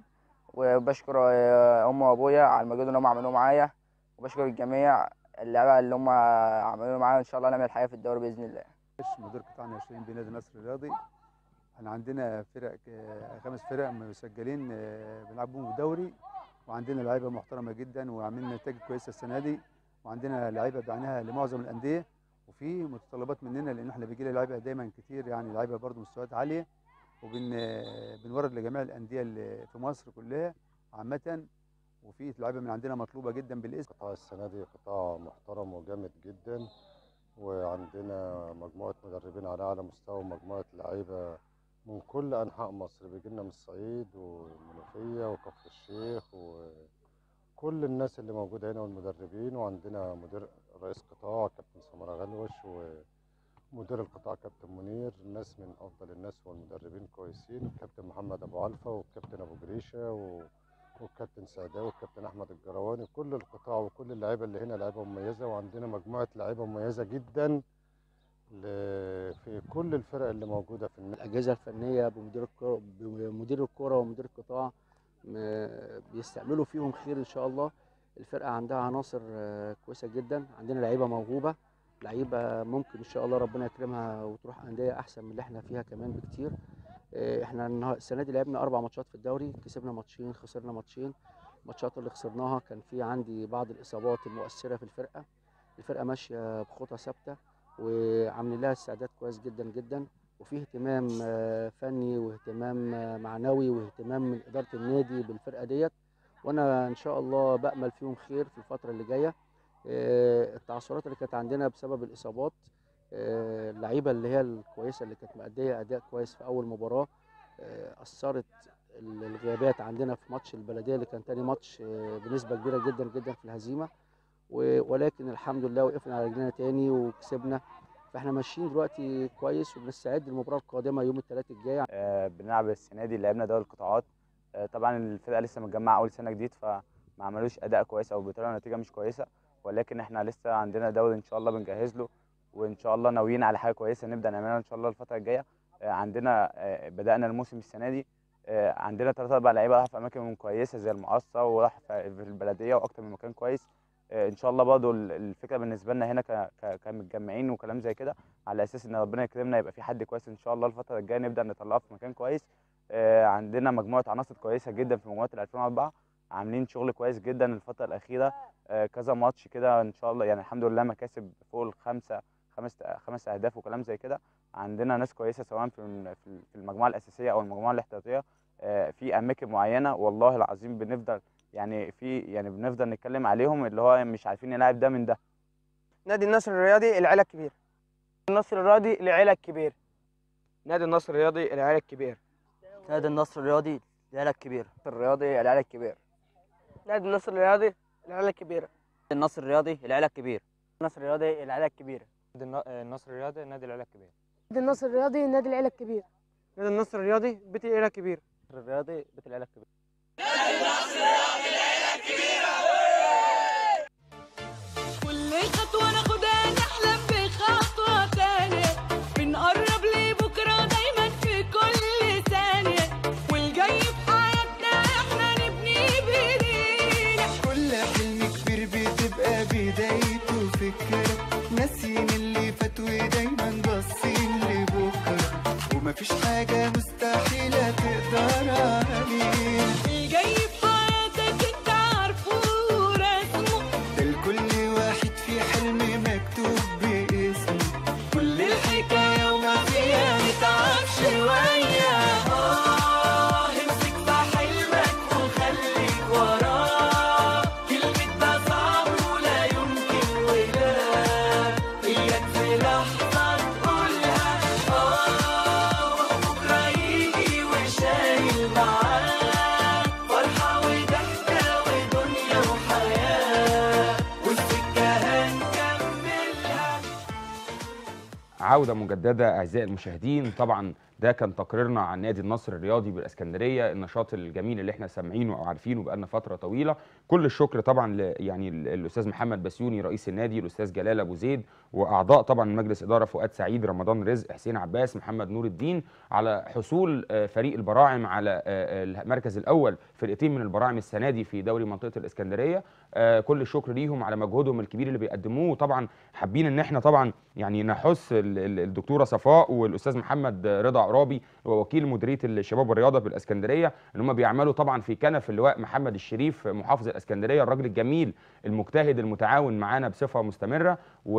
وبشكر آه، امي وابويا على المجهود اللي هم عملوه معايا وبشكر الجميع اللعيبه اللي هم عملوه معايا ان شاء الله نعمل حاجه في الدوري باذن الله مدير قطاع ناشئين بنادي النصر الرياضي احنا عندنا فرق ك- خمس فرق مسجلين آه، بنلعبهم دوري وعندنا لعيبه محترمه جدا وعاملين نتائج كويسه السنه دي وعندنا لعيبه بعناها لمعظم الانديه وفي متطلبات مننا لان احنا بيجي لنا لعيبه دايما كتير يعني لعيبه برضو مستويات عاليه وبن بنورد لجميع الانديه اللي في مصر كلها عامه وفي لعيبه من عندنا مطلوبه جدا بالاسم قطاع السنة دي قطاع محترم وجامد جدا وعندنا مجموعة مدربين على أعلى مستوى ومجموعة لعيبة من كل أنحاء مصر بيجي لنا من الصعيد والمنوفية وكفر الشيخ وكل الناس اللي موجودة هنا والمدربين وعندنا مدير رئيس قطاع كابتن سمرة غلوش ومدير القطاع كابتن منير الناس من أفضل الناس والمدربين كويسين كابتن محمد أبو علفة وكابتن أبو جريشة و... والكابتن سعداوي والكابتن احمد الجرواني كل القطاع وكل اللعيبه اللي هنا لعيبه مميزه وعندنا مجموعه لعيبه مميزه جدا ل- في كل الفرق اللي موجوده في النادي الاجهزه الفنيه بمدير الكره بمدير الكره ومدير القطاع م- بيستعملوا فيهم خير ان شاء الله الفرقه عندها عناصر آه، كويسه جدا عندنا لعيبه موهوبه لعيبه ممكن ان شاء الله ربنا يكرمها وتروح انديه احسن من اللي احنا فيها كمان بكتير آه، احنا النها- السنه دي لعبنا اربع ماتشات في الدوري كسبنا ماتشين خسرنا ماتشين الماتشات اللي خسرناها كان في عندي بعض الاصابات المؤثره في الفرقه الفرقه ماشيه بخطى ثابته وعاملين لها استعداد كويس جدا جدا وفي اهتمام آه، فني واهتمام آه، معنوي واهتمام من اداره النادي بالفرقه ديت وانا ان شاء الله بامل فيهم خير في الفتره اللي جايه آه، التعثرات اللي كانت عندنا بسبب الاصابات آه، اللعيبه اللي هي الكويسه اللي كانت مأديه اداء كويس في اول مباراه آه، اثرت ال- الغيابات عندنا في ماتش البلديه اللي كان تاني ماتش آه، بنسبه كبيره جدا جدا في الهزيمه و- ولكن الحمد لله وقفنا على رجلنا تاني وكسبنا فاحنا ماشيين دلوقتي كويس وبنستعد للمباراه القادمه يوم الثلاث الجاي آه، بنلعب السنه دي لعبنا دوري القطاعات آه، طبعا الفرقه لسه متجمعه اول سنه جديد فما عملوش اداء كويس او بيطلعوا نتيجه مش كويسه ولكن احنا لسه عندنا دوري ان شاء الله بنجهز له وان شاء الله ناويين على حاجه كويسه نبدا نعملها ان شاء الله الفتره الجايه آه، عندنا آه، بدانا الموسم السنه دي آه، عندنا ثلاثة اربع لعيبه راح في اماكن كويسه زي المقصه وراح في في البلديه واكتر من مكان كويس آه، ان شاء الله برضه ال- الفكره بالنسبه لنا هنا ك- ك- كمتجمعين وكلام زي كده على اساس ان ربنا يكرمنا يبقى في حد كويس ان شاء الله الفتره الجايه نبدا نطلعه في مكان كويس آه، عندنا مجموعه عناصر كويسه جدا في مجموعه ال 2004 عاملين شغل كويس جدا الفتره الاخيره آه، كذا ماتش كده ان شاء الله يعني الحمد لله مكاسب فوق الخمسه خمس خمس اهداف وكلام زي كده عندنا ناس كويسه سواء في الم- في ال- في المجموعه الاساسيه او المجموعه الاحتياطيه آه، في اماكن معينه والله العظيم بنفضل يعني في يعني بنفضل نتكلم عليهم اللي هو مش عارفين نلاعب ده من ده نادي النصر الرياضي العيله الكبير النصر الرياضي العيله الكبير نادي النصر الرياضي العيال الكبير نادي النصر الرياضي العيله الكبيره الرياضي العيال الكبير نادي النصر الرياضي العيله الكبيره النصر الرياضي العيله الكبير النصر الرياضي العيله الكبيره النصر الرياضي نادي العيله الكبير نادي النصر الرياضي نادي العيله الكبير نادي النصر الرياضي بيت العيله الكبير الرياضي بيت العيله الكبير كل خطوة ناخدها نحلم بخطوة تانية بنقرب لبكرة دايما في كل ثانية والجاي في حياتنا احنا نبني بايدينا كل حلم كبير بتبقى بدايته فكرة ناسيين اللي فات ودايما باصين لبكرة ومفيش حاجة مستحيلة تقدر علينا الجاي في حياتك انت عارفه ورسمه ده لكل واحد في حلم مكتوب باسمه كل الحكاية وما فيها نتعب شوية آه امسك في حلمك وخليك وراه كلمة ده صعب ولا يمكن ولا إياك في لحظة تقولها آه وبكرة يجي وشايل معاه فرحة وضحكة ودنيا وحياة والسكة هنكملها عودة مجددة أعزائي المشاهدين طبعا ده كان تقريرنا عن نادي النصر الرياضي بالاسكندريه النشاط الجميل اللي احنا سامعينه او عارفينه بقالنا فتره طويله كل الشكر طبعا ل يعني ال- الاستاذ محمد بسيوني رئيس النادي الاستاذ جلال ابو زيد واعضاء طبعا مجلس اداره فؤاد سعيد رمضان رزق حسين عباس محمد نور الدين على حصول آه، فريق البراعم على آه، آه، المركز الاول فرقتين من البراعم السنه دي في دوري منطقه الاسكندريه آه، كل الشكر ليهم على مجهودهم الكبير اللي بيقدموه وطبعا حابين ان احنا طبعا يعني نحث ال- ال- الدكتوره صفاء والاستاذ محمد رضا عرابي ووكيل مديريه الشباب والرياضه بالاسكندريه ان هم بيعملوا طبعا في كنف اللواء محمد الشريف محافظ الاسكندريه الراجل الجميل المجتهد المتعاون معانا بصفه مستمره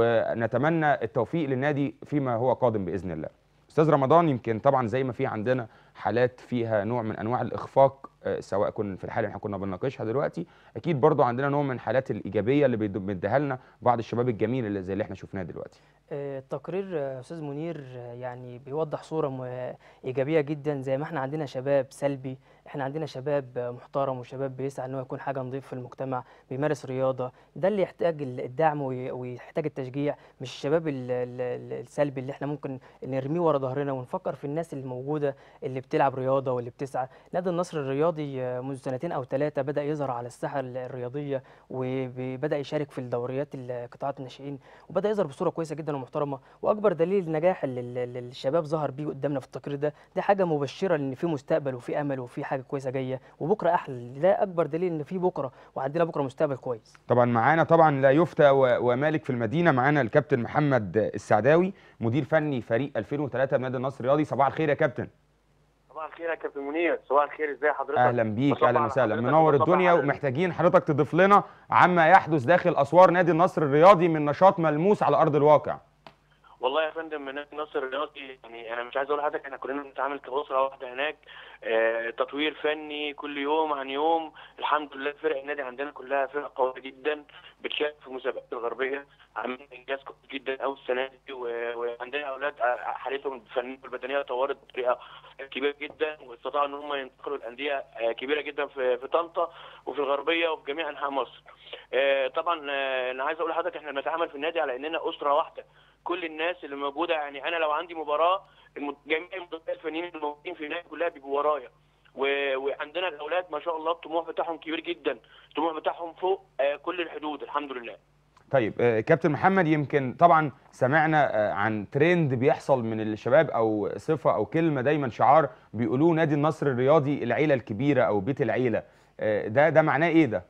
ونتمنى التوفيق للنادي فيما هو قادم باذن الله. استاذ رمضان يمكن طبعا زي ما في عندنا حالات فيها نوع من انواع الاخفاق آه، سواء كن في الحاله اللي احنا كنا بنناقشها دلوقتي اكيد برضو عندنا نوع من الحالات الايجابيه اللي بيد- بيديها لنا بعض الشباب الجميل اللي زي اللي احنا شفناه دلوقتي. آه، التقرير آه، استاذ منير آه، يعني بيوضح صوره م- ايجابيه جدا زي ما احنا عندنا شباب سلبي احنا عندنا شباب آه، محترم وشباب بيسعى ان هو يكون حاجه نظيف في المجتمع بيمارس رياضه ده اللي يحتاج ال- الدعم وي- ويحتاج التشجيع مش الشباب ال- ال- ال- السلبي اللي احنا ممكن نرميه ورا ظهرنا ونفكر في الناس الموجوده اللي بتلعب رياضه واللي بتسعى نادي النصر الرياضي آه، منذ سنتين او ثلاثه بدا يظهر على الساحه ال- الرياضيه وبدا يشارك في الدوريات ال- قطاعات الناشئين وبدا يظهر بصوره كويسه جدا ومحترمه واكبر دليل النجاح اللي اللي- اللي الشباب ظهر بيه قدامنا في التقرير ده دي حاجه مبشره ان في مستقبل وفي امل وفي حاجه كويسه جايه وبكره احلى ده اكبر دليل ان في بكره وعندنا بكره مستقبل كويس طبعا معانا طبعا لا يفتى و- ومالك في المدينه معانا الكابتن محمد السعداوي مدير فني فريق 2003 بنادي النصر الرياضي صباح الخير يا كابتن صباح الخير يا كابتن منير صباح الخير ازي حضرتك اهلا بيك بصبح اهلا على وسهلا حضرتك منور وبصبح الدنيا على- ومحتاجين حضرتك تضيف لنا عما يحدث داخل اسوار نادي النصر الرياضي من نشاط ملموس على ارض الواقع والله يا فندم من نادي النصر الرياضي يعني انا مش عايز اقول لحضرتك احنا كلنا بنتعامل كاسره واحده هناك آه تطوير فني كل يوم عن يوم الحمد لله فرق النادي عندنا كلها فرق قويه جدا بتشارك في مسابقات الغربيه عاملين انجاز كويس جدا قوي السنه دي و- وعندنا اولاد آه، حالتهم الفنيه والبدنيه اتطورت بطريقه كبيره جدا واستطاعوا ان هم ينتقلوا لانديه آه، كبيره جدا في في طنطا وفي الغربيه وفي جميع انحاء مصر. آه، طبعا آه، انا عايز اقول لحضرتك احنا بنتعامل في النادي على اننا اسره واحده كل الناس اللي موجوده يعني انا لو عندي مباراه الم- جميع المدربين الفنيين الموجودين في النادي كلها بيبقوا ورايا و- وعندنا الاولاد ما شاء الله الطموح بتاعهم كبير جدا الطموح بتاعهم فوق آه، كل الحدود الحمد لله طيب آه، كابتن محمد يمكن طبعا سمعنا آه، عن ترند بيحصل من الشباب او صفه او كلمه دايما شعار بيقولوه نادي النصر الرياضي العيله الكبيره او بيت العيله آه، ده ده معناه ايه ده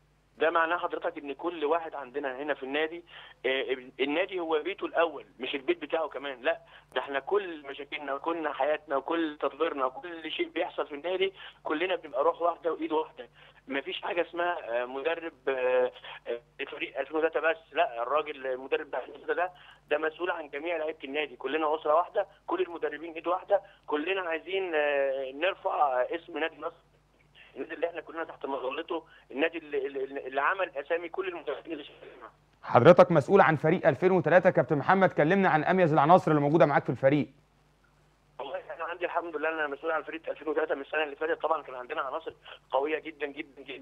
ده معناه حضرتك ان كل واحد عندنا هنا في النادي آه، النادي هو بيته الاول مش البيت بتاعه كمان لا ده احنا كل مشاكلنا وكل حياتنا وكل تطويرنا وكل شيء بيحصل في النادي كلنا بنبقى روح واحده وايد واحده مفيش حاجه اسمها آه، مدرب آه، آه، فريق 2003 بس لا الراجل المدرب بتاع 2003 ده ده مسؤول عن جميع لعيبه النادي كلنا اسره واحده كل المدربين ايد واحده كلنا عايزين آه، نرفع اسم نادي النصر النادي اللي احنا كلنا تحت مظلته النادي اللي, اللي اللي عمل اسامي كل المدربين اللي شغالين حضرتك مسؤول عن فريق 2003 كابتن محمد كلمنا عن اميز العناصر اللي موجوده معاك في الفريق والله احنا عندي الحمد لله انا مسؤول عن فريق 2003 من السنه اللي فاتت طبعا كان عندنا عناصر قويه جدا جدا جدا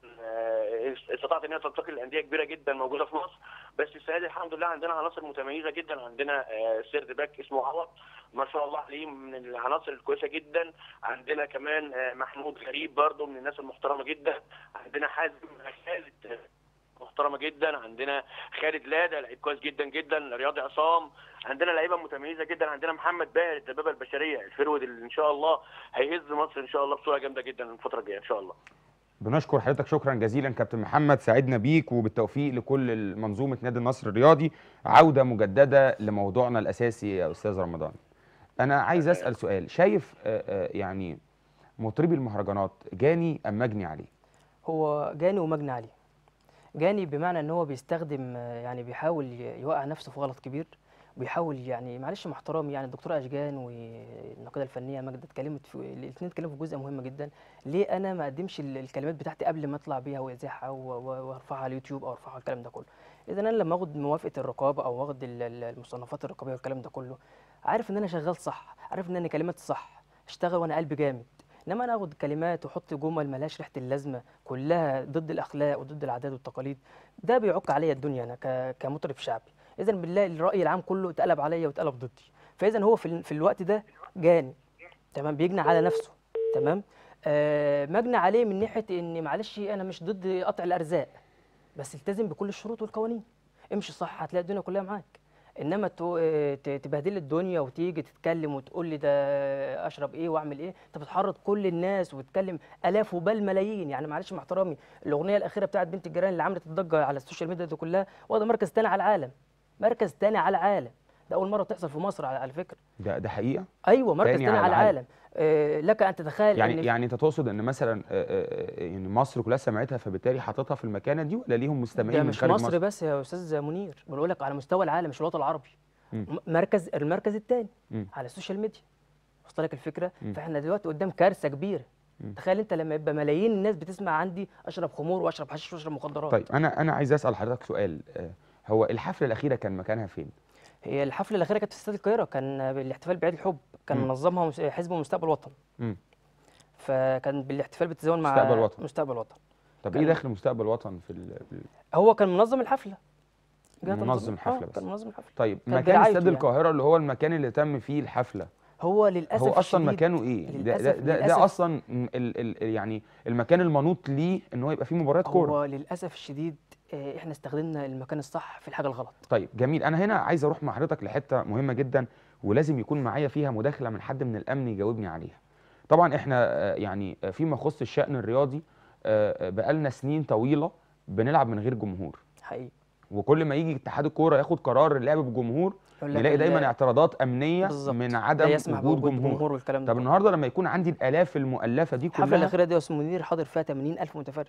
آه، استطاعت ان هي تنتقل لانديه كبيره جدا موجوده في مصر بس السنه دي الحمد لله عندنا عناصر متميزه جدا عندنا آه، سيرد باك اسمه عوض ما شاء الله عليه من العناصر الكويسه جدا عندنا كمان آه، محمود غريب برضه من الناس المحترمه جدا عندنا حازم خالد آه، محترمه جدا عندنا خالد لادا لعيب كويس جدا جدا رياضي عصام عندنا لعيبه متميزه جدا عندنا محمد باهر الدبابه البشريه الفرود اللي ان شاء الله هيهز مصر ان شاء الله بصوره جامده جدا الفتره الجايه ان شاء الله بنشكر حضرتك شكرا جزيلا كابتن محمد سعدنا بيك وبالتوفيق لكل منظومه نادي النصر الرياضي عوده مجدده لموضوعنا الاساسي يا استاذ رمضان انا عايز اسال سؤال شايف آه، آه، يعني مطربي المهرجانات جاني ام مجني عليه هو جاني ومجني عليه جاني بمعنى ان هو بيستخدم آه، يعني بيحاول ي- يوقع نفسه في غلط كبير بيحاول يعني معلش مع احترامي يعني الدكتوره اشجان والناقده الفنيه ماجده اتكلمت في الاثنين اتكلموا في جزء مهم جدا ليه انا ما اقدمش ال- الكلمات بتاعتي قبل ما اطلع بيها واذاعها و- و- وارفعها على اليوتيوب او ارفعها الكلام ده كله اذا انا لما اخد موافقه الرقابه او اخد ال- ال- المصنفات الرقابيه والكلام ده كله عارف ان انا شغال صح عارف ان انا كلماتي صح اشتغل وانا قلبي جامد انما انا اخد كلمات واحط جمل ملهاش ريحه اللازمه كلها ضد الاخلاق وضد العادات والتقاليد ده بيعك عليا الدنيا انا ك- كمطرب شعبي اذا بالله الراي العام كله اتقلب عليا واتقلب ضدي فاذا هو في, ال- في الوقت ده جاني تمام بيجني على نفسه تمام آه مجني عليه من ناحيه ان معلش انا مش ضد قطع الارزاق بس التزم بكل الشروط والقوانين امشي صح هتلاقي الدنيا كلها معاك انما تو- آه، ت- تبهدل الدنيا وتيجي تتكلم وتقول لي ده اشرب ايه واعمل ايه انت بتحرض كل الناس وتكلم الاف وبل ملايين يعني معلش مع احترامي الاغنيه الاخيره بتاعت بنت الجيران اللي عملت الضجه على السوشيال ميديا دي كلها واخده مركز تاني على العالم مركز تاني على العالم ده اول مره تحصل في مصر على على فكره ده ده حقيقه ايوه مركز تاني تاني, على على العالم آه لك ان تتخيل يعني ان في- يعني انت تقصد ان مثلا آه، آه، آه، يعني مصر كلها سمعتها فبالتالي حاططها في المكانه دي ولا ليهم مستمعين ده من مش خارج مصر مصر بس يا استاذ منير بقول لك على مستوى العالم مش الوطن العربي مم. م- مركز المركز الثاني مم. على السوشيال ميديا وصل لك الفكره مم. فاحنا دلوقتي قدام كارثه كبيره مم. تخيل انت لما يبقى ملايين الناس بتسمع عندي اشرب خمور واشرب حشيش واشرب مخدرات طيب انا انا عايز اسال حضرتك سؤال آه، هو الحفله الاخيره كان مكانها فين هي الحفله الاخيره كانت في استاد القاهره كان بالاحتفال بعيد الحب كان مم. منظمها مس- حزب مستقبل وطن مم. فكان بالاحتفال بالتزامن مع مستقبل وطن. مستقبل وطن طب ايه دخل مستقبل وطن في ال... في ال- هو كان منظم الحفله جهة منظم تنظيم- حفله آه، بس كان منظم الحفله طيب كان مكان برعايته استاد يعني. القاهره اللي هو المكان اللي تم فيه الحفله هو للاسف هو اصلا الشديد- مكانه ايه ده ده, للأسف- ده, للأسف ده اصلا م- ال ال يعني المكان المنوط ليه ان هو يبقى فيه مباريات كوره هو للاسف الشديد آه، احنا استخدمنا المكان الصح في الحاجه الغلط طيب جميل انا هنا عايز اروح مع حضرتك لحته مهمه جدا ولازم يكون معايا فيها مداخله من حد من الامن يجاوبني عليها طبعا احنا آه، يعني آه، فيما يخص الشان الرياضي آه، آه، بقالنا سنين طويله بنلعب من غير جمهور حقيقي وكل ما يجي اتحاد الكوره ياخد قرار اللعب بجمهور يقول لك نلاقي ال- دايما اعتراضات امنيه بالظبط. من لا عدم يسمح وجود بوجود جمهور, جمهور والكلام ده طب كله. النهارده لما يكون عندي الالاف المؤلفه دي الحفله كلها الاخيره دي يا استاذ منير حاضر فيها 80000 متفرج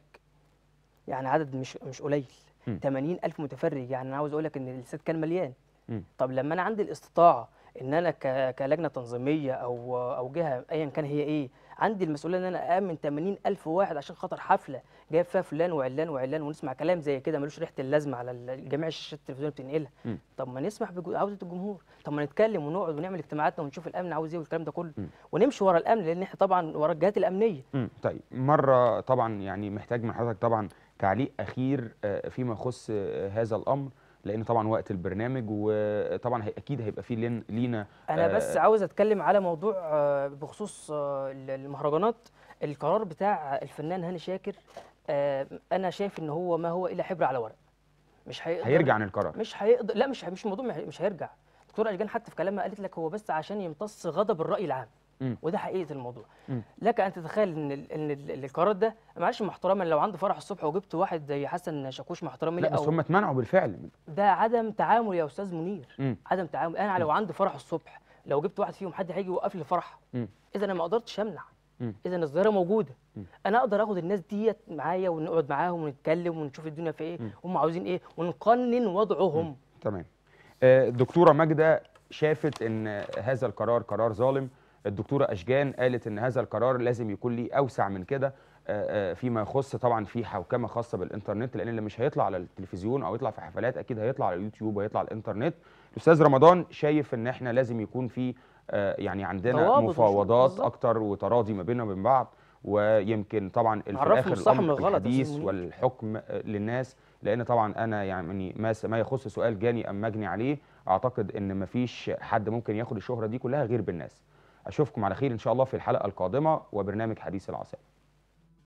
يعني عدد مش مش قليل مم. 80000 متفرج يعني انا عاوز اقول لك ان الاستاد كان مليان مم. طب لما انا عندي الاستطاعه ان انا ك... كلجنه تنظيميه او او جهه ايا كان هي ايه عندي المسؤوليه ان انا امن 80000 واحد عشان خاطر حفله جايب فيها فلان وعلان وعلان ونسمع كلام زي كده ملوش ريحه اللازمه على ال- جميع الشاشات التلفزيونيه بتنقلها مم. طب ما نسمح بعوده الجمهور طب ما نتكلم ونقعد ونعمل اجتماعاتنا ونشوف الامن عاوز ايه والكلام ده كله ونمشي ورا الامن لان احنا طبعا ورا الجهات الامنيه مم. طيب مره طبعا يعني محتاج من حضرتك طبعا تعليق اخير آه، فيما يخص آه، هذا الامر لان طبعا وقت البرنامج وطبعا هي اكيد هيبقى فيه لين- لينا انا آه، بس عاوز اتكلم على موضوع آه، بخصوص آه، المهرجانات القرار بتاع الفنان هاني شاكر آه، انا شايف ان هو ما هو الا حبر على ورق مش هيقدر هيرجع عن القرار مش هيقدر لا مش مش موضوع مش هيرجع دكتوره اشجان حتى في كلامها قالت لك هو بس عشان يمتص غضب الراي العام مم. وده حقيقه الموضوع مم. لك ان تتخيل ان ال- ان ال- القرار ده معلش مع احترامي لو عندي فرح الصبح وجبت واحد زي حسن شاكوش مع احترامي لا ليه بس أو- هم اتمنعوا بالفعل ده عدم تعامل يا استاذ منير مم. عدم تعامل انا لو عندي فرح الصبح لو جبت واحد فيهم حد هيجي يوقف لي الفرح مم. اذا انا ما قدرتش امنع مم. اذا الظاهره موجوده مم. انا اقدر اخد الناس ديت معايا ونقعد معاهم ونتكلم ونشوف الدنيا في ايه مم. هم عاوزين ايه ونقنن وضعهم تمام آه، الدكتوره ماجده شافت ان هذا القرار قرار ظالم الدكتوره اشجان قالت ان هذا القرار لازم يكون ليه اوسع من كده آه، آه، فيما يخص طبعا في حوكمه خاصه بالانترنت لان اللي مش هيطلع على التلفزيون او يطلع في حفلات اكيد هيطلع على اليوتيوب وهيطلع على الانترنت الاستاذ رمضان شايف ان احنا لازم يكون في آه، يعني عندنا ضوابط وشروط مفاوضات بالظبط. اكتر وتراضي ما بيننا وبين بعض ويمكن طبعا في عرفهم الاخر الصح من الامر الغلط يا أستاذ الحديث منير. والحكم آه، للناس لان طبعا انا يعني ما ما يخص سؤال جاني ام مجني عليه اعتقد ان ما فيش حد ممكن ياخد الشهره دي كلها غير بالناس اشوفكم على خير ان شاء الله في الحلقه القادمه وبرنامج حديث العاصمه